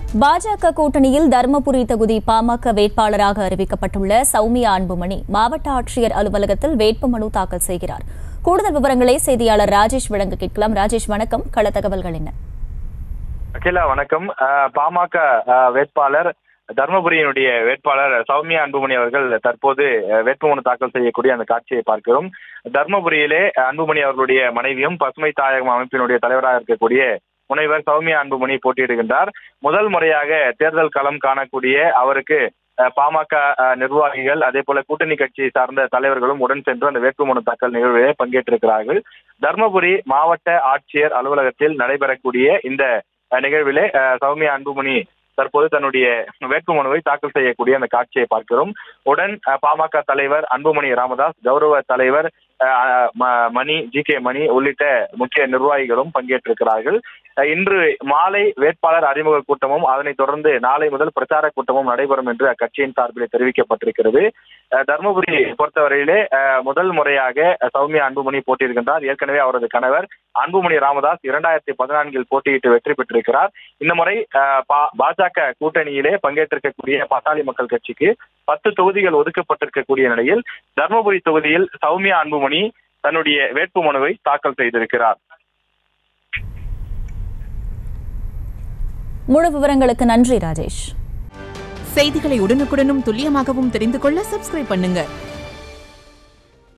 பாஜக கூட்டணியில் தருமபுரி தொகுதி பாமக வேட்பாளராக அறிவிக்கப்பட்டுள்ள சௌமியா அன்புமணி மாவட்ட ஆட்சியர் அலுவலகத்தில் வேட்புமனு தாக்கல் செய்கிறார் கூடுதல் விவரங்களை செய்தியாளர் ராஜேஷ் வழங்க கேட்கலாம் ராஜேஷ் வணக்கம் கள தகவல்கள் என்ன அகிலா வணக்கம் அஹ், பாமக அஹ், வேட்பாளர் தர்மபுரியினுடைய வேட்பாளர் சௌமியா அன்புமணி அவர்கள் தற்போது அஹ், வேட்புமனு தாக்கல் செய்யக்கூடிய அந்த காட்சியை பார்க்கிறோம் தர்மபுரியிலே அன்புமணி அவர்களுடைய மனைவியும் பசுமை தாயகம் அமைப்பினுடைய தலைவராக இருக்கக்கூடிய முனைவர் சௌமியா அன்புமணி போட்டியிடுகின்றார் முதல் முறையாக தேர்தல் களம் காணக்கூடிய அவருக்கு அஹ், பாமக அஹ், நிர்வாகிகள் அதே போல கூட்டணி கட்சியை சார்ந்த தலைவர்களும் உடன் சென்று அந்த வேட்புமனு தாக்கல் நிகழ்விலே பங்கேற்றிருக்கிறார்கள் தர்மபுரி மாவட்ட ஆட்சியர் அலுவலகத்தில் நடைபெறக்கூடிய இந்த அஹ், நிகழ்விலே அஹ், சௌமியா அன்புமணி தற்போது தன்னுடைய வேட்புமனுவை தாக்கல் செய்யக்கூடிய அந்த காட்சியை பார்க்கிறோம் உடன் அஹ், பாமக தலைவர் அன்புமணி ராமதாஸ் கௌரவ தலைவர் அஹ், ம- மணி ஜி கே மணி உள்ளிட்ட முக்கிய நிர்வாகிகளும் பங்கேற்றிருக்கிறார்கள் அஹ், இன்று மாலை வேட்பாளர் அறிமுக கூட்டமும் அதனைத் தொடர்ந்து நாளை முதல் பிரச்சார கூட்டமும் நடைபெறும் என்று அக்கட்சியின் சார்பில் தெரிவிக்கப்பட்டிருக்கிறது அஹ், தர்மபுரி பொறுத்தவரையிலே அஹ், முதல் முறையாக சௌமியா அன்புமணி போட்டியிருக்கின்றார் ஏற்கனவே அவரது கணவர் அன்புமணி ராமதாஸ் இரண்டாயிரத்தி பதினான்கில் போட்டியிட்டு வெற்றி பெற்றிருக்கிறார் இந்த முறை அஹ், பா- பாஜக கூட்டணியிலே பங்கேற்றிருக்கக்கூடிய பாட்டாளி மக்கள் கட்சிக்கு பத்து தொகுதிகள் ஒதுக்கப்பட்டிருக்கக்கூடிய நிலையில் தர்மபுரி தொகுதியில் சௌமியா அன்புமணி தன்னுடைய வேட்புமனுவை தாக்கல் செய்திருக்கிறார் முழு விவரங்களுக்கு நன்றி ராஜேஷ் செய்திகளை உடனுக்குடனும் துல்லியமாகவும் தெரிந்து கொள்ள சப்ஸ்கிரைப் பண்ணுங்க